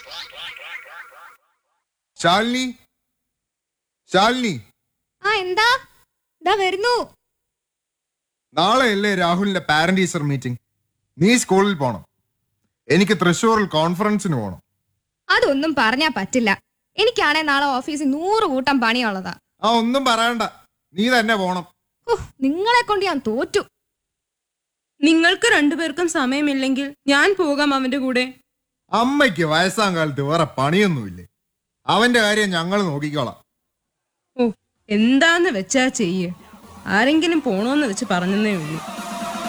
ശാലിനി ശാലിനി ആ എന്താ ഇതാ വരുന്നു നാളെ അല്ലേ രാഹുലിന്റെ പാരന്റ് ടീച്ചർ മീറ്റിംഗ് നീ സ്കൂളിൽ പോണം എനിക്ക് തൃശ്ശൂരിൽ കോൺഫറൻസിന് പോണം അതൊന്നും പറഞ്ഞാ പറ്റില്ല എനിക്കാണെ നാളെ ഓഫീസിൽ നൂറ് കൂട്ടം പണിയുള്ളതാ ആ ഒന്നും പറയണ്ട നീ തന്നെ പോണം ഓ നിങ്ങളെ കൊണ്ട് ഞാൻ തോറ്റു നിങ്ങൾക്ക് രണ്ടുപേർക്കും സമയമില്ലെങ്കിൽ ഞാൻ പോകാം അവന്റെ കൂടെ അമ്മയ്ക്ക് വയസ്സാം കാലത്ത് വേറെ പണിയൊന്നുമില്ലേ അവന്റെ കാര്യം ഞങ്ങൾ നോക്കിക്കോളാം ഓ എന്താന്ന് വെച്ചാ ചെയ്യ് ആരെങ്കിലും പോണോന്ന് വെച്ച് പറഞ്ഞതേ ഉള്ളൂ